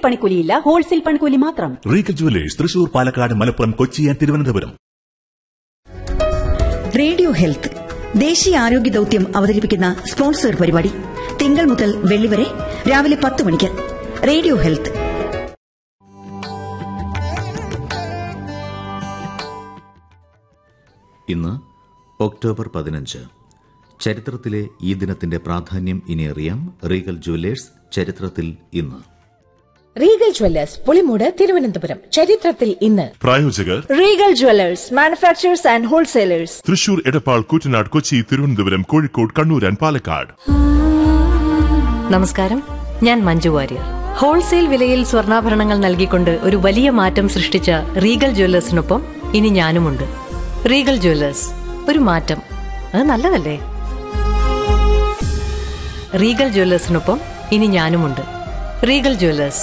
പണിക്കൂലിയില്ല wholesale പണിക്കൂലി മാത്രം Regal jewellers Thrissur Palakkad Malappuram Kochi and Thiruvananthapuram radio health ദേശീയ ആരോഗ്യ ദൌത്യം അവതരിപ്പിക്കുന്ന സ്പോൺസർ പരിപാടി തിങ്കൾ മുതൽ വെള്ളി വരെ രാവിലെ പത്ത് മണിക്ക് റേഡിയോ ഹെൽത്ത് ഇന്ന് ഒക്ടോബർ പതിനഞ്ച് ചരിത്രത്തിലെ ഈ ദിനത്തിന്റെ പ്രാധാന്യം ഇനി അറിയാം റീഗൽ ജുവലേഴ്സ് ചരിത്രത്തിൽ ഇന്ന് റീഗൽ ജ്വല്ലേഴ്സ് പുളിമൂട് തിരുവനന്തപുരം ചരിത്രത്തിൽ ഇന്ന് പ്രായോജകർ Regal jewellers manufacturers and wholesalers Thrissur Edappal Koottanad Kochi Thiruvananthapuram Kozhikode Kannur and Palakkad നമസ്കാരം ഞാൻ മഞ്ജു വാര്യർ ഹോൾസെയിൽ വിലയിൽ സ്വർണ്ണാഭരണങ്ങൾ നൽകിക്കൊണ്ട് ഒരു വലിയ മാറ്റം സൃഷ്ടിച്ച റീഗൽ ജ്വല്ലേഴ്സിനൊപ്പം ഇനി ഞാനുമുണ്ട് റീഗൽ ജ്വല്ലേഴ്സ് ഒരു മാറ്റം അത് നല്ലതല്ലേ റീഗൽ ജ്വല്ലേഴ്സിനൊപ്പം ഇനി ഞാനുമുണ്ട് റീഗൽ ജ്വല്ലേഴ്സ്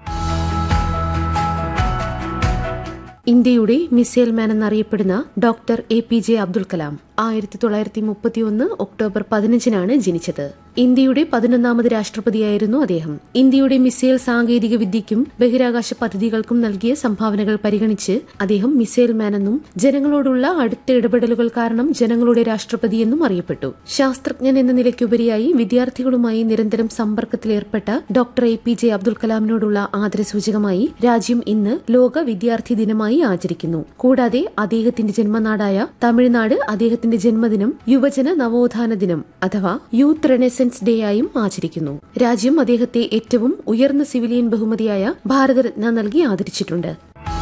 ഇന്ത്യയുടെ മിസൈൽ മാൻ എന്നറിയപ്പെടുന്ന doctor A P J Abdul Kalam ആയിരത്തി തൊള്ളായിരത്തി മുപ്പത്തിയൊന്ന് ഒക്ടോബർ പതിനഞ്ചിനാണ് ജനിച്ചത് ഇന്ത്യയുടെ പതിനൊന്നാമത് രാഷ്ട്രപതിയായിരുന്നു അദ്ദേഹം ഇന്ത്യയുടെ മിസൈൽ സാങ്കേതിക വിദ്യയ്ക്കും ബഹിരാകാശ പദ്ധതികൾക്കും നൽകിയ സംഭാവനകൾ പരിഗണിച്ച് അദ്ദേഹം മിസൈൽ മാൻ എന്നും ജനങ്ങളോടുള്ള അടുത്ത ഇടപെടലുകൾ കാരണം ജനങ്ങളുടെ രാഷ്ട്രപതിയെന്നും അറിയപ്പെട്ടു ശാസ്ത്രജ്ഞൻ എന്ന നിലയ്ക്കുപരിയായി വിദ്യാർത്ഥികളുമായി നിരന്തരം സമ്പർക്കത്തിലേർപ്പെട്ട doctor A P J Abdul കലാമിനോടുള്ള ആദരസൂചകമായി രാജ്യം ഇന്ന് ലോക വിദ്യാർത്ഥി ദിനമായി ആചരിക്കുന്നു കൂടാതെ അദ്ദേഹത്തിന്റെ ജന്മനാടായ തമിഴ്നാട് അദ്ദേഹത്തിന്റെ ജന്മദിനം യുവജന നവോത്ഥാന ദിനം അഥവാ യൂത്ത് റെനസൻസ് ഡേ ആയും ആചരിക്കുന്നു രാജ്യം അദ്ദേഹത്തെ ഏറ്റവും ഉയർന്ന സിവിലിയൻ ബഹുമതിയായ ഭാരതരത്ന നൽകി ആദരിച്ചിട്ടുണ്ട്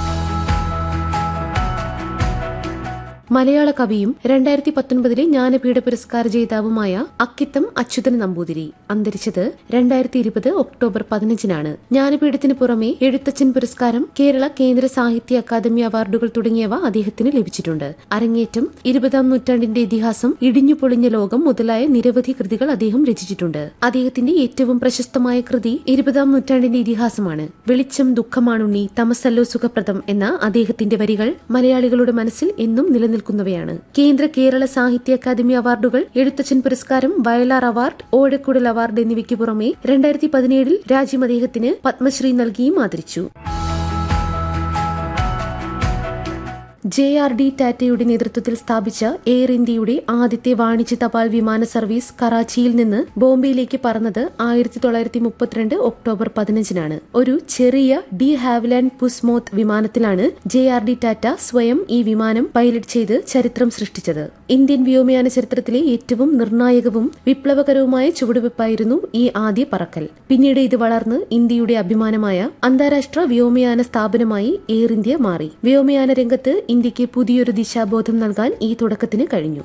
മലയാള കവിയും രണ്ടായിരത്തി പത്തൊൻപതിലെ ജ്ഞാനപീഠ പുരസ്കാര ജേതാവുമായ അക്കിത്തം അച്യുതൻ നമ്പൂതിരി അന്തരിച്ചത് രണ്ടായിരത്തി ഇരുപത് ഒക്ടോബർ പതിനഞ്ചിനാണ് ജ്ഞാനപീഠത്തിന് പുറമെ എഴുത്തച്ഛൻ പുരസ്കാരം കേരള കേന്ദ്ര സാഹിത്യ അക്കാദമി അവാർഡുകൾ തുടങ്ങിയവ അദ്ദേഹത്തിന് ലഭിച്ചിട്ടുണ്ട് അരങ്ങേറ്റം ഇരുപതാം നൂറ്റാണ്ടിന്റെ ഇതിഹാസം ഇടിഞ്ഞുപൊളിഞ്ഞ ലോകം മുതലായ നിരവധി കൃതികൾ അദ്ദേഹം രചിച്ചിട്ടുണ്ട് അദ്ദേഹത്തിന്റെ ഏറ്റവും പ്രശസ്തമായ കൃതി ഇരുപതാം നൂറ്റാണ്ടിന്റെ ഇതിഹാസമാണ് വെളിച്ചം ദുഃഖമാണുണ്ണി തമസല്ലോ സുഖപ്രദം എന്ന അദ്ദേഹത്തിന്റെ വരികൾ മലയാളികളുടെ മനസ്സിൽ എന്നും നിലനിൽക്കുന്നവയാണ് കേന്ദ്ര കേരള സാഹിത്യ അക്കാദമി അവാർഡുകൾ എഴുത്തച്ഛൻ പുരസ്കാരം വയലാർ അവാർഡ് ഓടക്കുടൽ അവാർഡ് എന്നിവയ്ക്ക് പുറമെ രണ്ടായിരത്തി പതിനേഴിൽ രാജ്യം അദ്ദേഹത്തിന് പത്മശ്രീ നൽകിയും ആദരിച്ചു ജെ ആർ ഡി ടാറ്റയുടെ നേതൃത്വത്തിൽ സ്ഥാപിച്ച എയർ ഇന്ത്യയുടെ ആദ്യത്തെ വാണിജ്യ തപാൽ വിമാന സർവീസ് കറാച്ചിയിൽ നിന്ന് ബോംബെയിലേക്ക് പറന്നത് ആയിരത്തി തൊള്ളായിരത്തി മുപ്പത്തിരണ്ട് ഒക്ടോബർ പതിനഞ്ചിനാണ് ഒരു ചെറിയ ഡി ഹാവിലാൻഡ് പുസ്മോത്ത് വിമാനത്തിലാണ് ജെ ആർ ഡി ടാറ്റ സ്വയം ഈ വിമാനം പൈലറ്റ് ചെയ്ത് ചരിത്രം സൃഷ്ടിച്ചത് ഇന്ത്യൻ വ്യോമയാന ചരിത്രത്തിലെ ഏറ്റവും നിർണായകവും വിപ്ലവകരവുമായ ചുവടുവെപ്പായിരുന്നു ഈ ആദ്യ പറക്കൽ പിന്നീട് ഇത് വളർന്ന് ഇന്ത്യയുടെ അഭിമാനമായ അന്താരാഷ്ട്ര വ്യോമയാന സ്ഥാപനമായി എയർ ഇന്ത്യ മാറി വ്യോമയാന രംഗത്ത് ഇന്ത്യക്ക് പുതിയൊരു ദിശാബോധം നൽകാൻ ഈ തുടക്കത്തിന് കഴിഞ്ഞു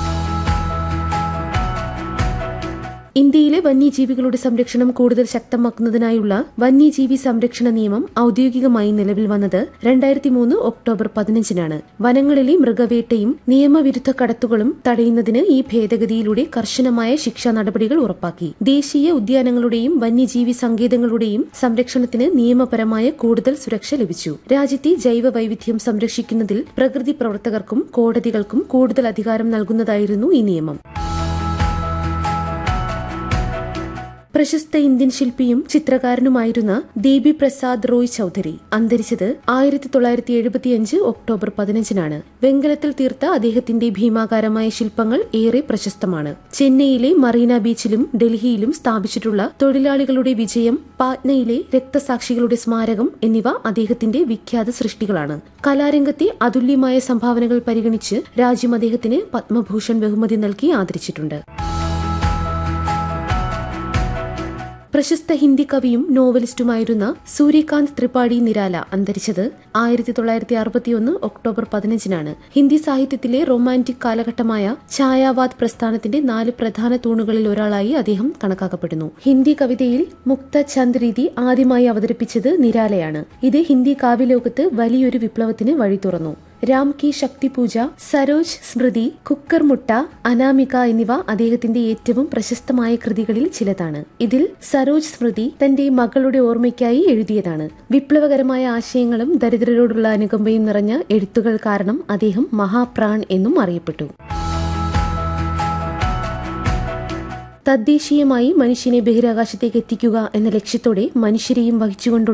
ഇന്ത്യയിലെ വന്യജീവികളുടെ സംരക്ഷണം കൂടുതൽ ശക്തമാക്കുന്നതിനായുള്ള വന്യജീവി സംരക്ഷണ നിയമം ഔദ്യോഗികമായി നിലവിൽ വന്നത് രണ്ടായിരത്തി മൂന്ന് ഒക്ടോബർ പതിനഞ്ചിനാണ് വനങ്ങളിലെ മൃഗവേട്ടയും നിയമവിരുദ്ധ കടത്തുകളും തടയുന്നതിന് ഈ ഭേദഗതിയിലൂടെ കർശനമായ ശിക്ഷാ നടപടികൾ ഉറപ്പാക്കി ദേശീയ ഉദ്യാനങ്ങളുടെയും വന്യജീവി സങ്കേതങ്ങളുടെയും സംരക്ഷണത്തിന് നിയമപരമായ കൂടുതൽ സുരക്ഷ ലഭിച്ചു രാജ്യത്തെ ജൈവ വൈവിധ്യം സംരക്ഷിക്കുന്നതിൽ പ്രകൃതി പ്രവർത്തകർക്കും കോടതികൾക്കും കൂടുതൽ അധികാരം നൽകുന്നതായിരുന്നു ഈ നിയമം പ്രശസ്ത ഇന്ത്യൻ ശില്പിയും ചിത്രകാരനുമായിരുന്ന ദേബി പ്രസാദ് റോയ് ചൌധരി അന്തരിച്ചത് ആയിരത്തി തൊള്ളായിരത്തി എഴുപത്തിയഞ്ച് ഒക്ടോബർ പതിനഞ്ചിനാണ് വെങ്കലത്തിൽ തീർത്ത അദ്ദേഹത്തിന്റെ ഭീമാകാരമായ ശില്പങ്ങൾ ഏറെ പ്രശസ്തമാണ് ചെന്നൈയിലെ മറീന ബീച്ചിലും ഡൽഹിയിലും സ്ഥാപിച്ചിട്ടുള്ള തൊഴിലാളികളുടെ വിജയം പാറ്റ്നയിലെ രക്തസാക്ഷികളുടെ സ്മാരകം എന്നിവ അദ്ദേഹത്തിന്റെ വിഖ്യാത സൃഷ്ടികളാണ് കലാരംഗത്തെ അതുല്യമായ സംഭാവനകൾ പരിഗണിച്ച് രാജ്യം അദ്ദേഹത്തിന് പത്മഭൂഷൺ ബഹുമതി നൽകി ആദരിച്ചിട്ടുണ്ട് പ്രശസ്ത ഹിന്ദി കവിയും നോവലിസ്റ്റുമായിരുന്ന സൂര്യകാന്ത് ത്രിപാഠി നിരാല അന്തരിച്ചത് ആയിരത്തി തൊള്ളായിരത്തി അറുപത്തിയൊന്ന് ഒക്ടോബർ പതിനഞ്ചിനാണ് ഹിന്ദി സാഹിത്യത്തിലെ റൊമാന്റിക് കാലഘട്ടമായ ഛായാവാദ് പ്രസ്ഥാനത്തിന്റെ നാല് പ്രധാന തൂണുകളിൽ ഒരാളായി അദ്ദേഹം കണക്കാക്കപ്പെടുന്നു ഹിന്ദി കവിതയിൽ മുക്ത ചന്ദ് രീതി ആദ്യമായി അവതരിപ്പിച്ചത് നിരാലയാണ് ഇത് ഹിന്ദി കാവ്യലോകത്ത് വലിയൊരു വിപ്ലവത്തിന് വഴി തുറന്നു രാം കി ശക്തി പൂജ സരോജ് സ്മൃതി കുക്കർ മുട്ട അനാമിക എന്നിവ അദ്ദേഹത്തിന്റെ ഏറ്റവും പ്രശസ്തമായ കൃതികളിൽ ചിലതാണ് ഇതിൽ സരോജ് സ്മൃതി തന്റെ മകളുടെ ഓർമ്മയ്ക്കായി എഴുതിയതാണ് വിപ്ലവകരമായ ആശയങ്ങളും ദരിദ്രരോടുള്ള അനുകമ്പയും നിറഞ്ഞ എഴുത്തുകൾ കാരണം അദ്ദേഹം മഹാപ്രാൺ എന്നും അറിയപ്പെട്ടു തദ്ദേശീയമായി മനുഷ്യനെ ബഹിരാകാശത്തേക്ക് എത്തിക്കുക എന്ന ലക്ഷ്യത്തോടെ മനുഷ്യരെയും വഹിച്ചുകൊണ്ടുള്ള